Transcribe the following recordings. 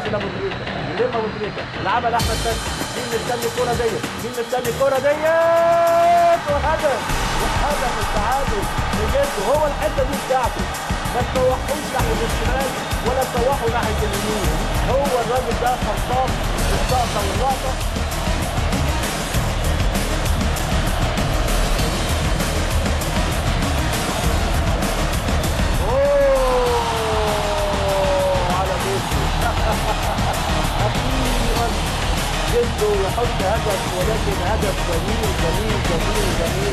يلم ابو تريكه يلم ابو تريكه لعبها لاحمد فتحي مين مستني الكوره ديت مين مستني الكوره ديت وهدف وهدف التعادل بجد هو الحته دي بتاعته ما تروحوش ناحيه الشمال ولا تروحوا ناحيه اليمين هو الراجل ده خطاف السقطه واللقطه أوه، على جده اخيرا جده يحط هدف ولكن هدف جميل جميل جميل جميل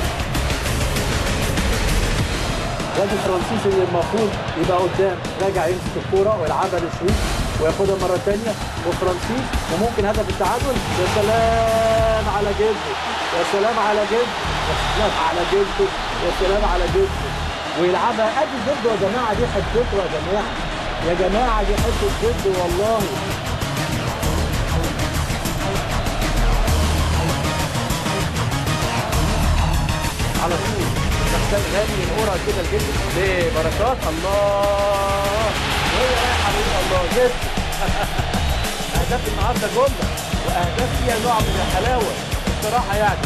راجل فرانسيسي اللي المفروض يبقى قدام راجع يمسك الكوره ويلعبها لشريف وياخدها مره ثانيه وفرانسيس وممكن هدف التعادل يا سلام على جده يا سلام على جده يا سلام على جده يا سلام على جده ويلعبها ادي جده يا جماعه دي حتته يا جماعه يا جماعه دي حته جده والله على طول محتاج غالي الكوره كده لجد لبركات الله وهي رايحه على الله جد اهداف النهارده جمله واهداف فيها نوع من الحلاوه بصراحه يعني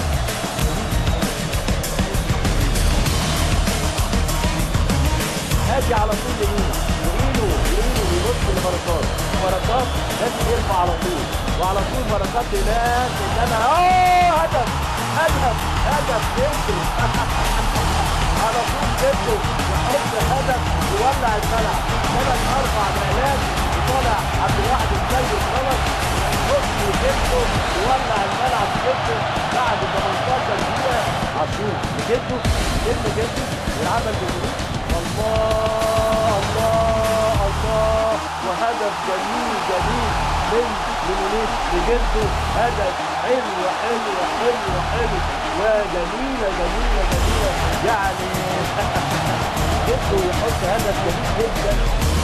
هادي على طول يمين يمينه يمينه بيبص لبركات بركات لازم يرفع على طول وعلى طول بركات هناك انما اوه هدف هدف هدف جده على طول جده يحط هدف يولع الملعب ثلاث اربع بلاد وطالع عبد الواحد السيد غلط يحط جده يولع الملعب جده بعد 18 دقيقه عاشور لجده جده جده يلعبها الجمهور الله الله الله وهدف جميل جميل من لمونيس لجده هدف حلو حلو حلو حلو وجميلة جميلة جميلة يعني جده يحط هدف جميل جدا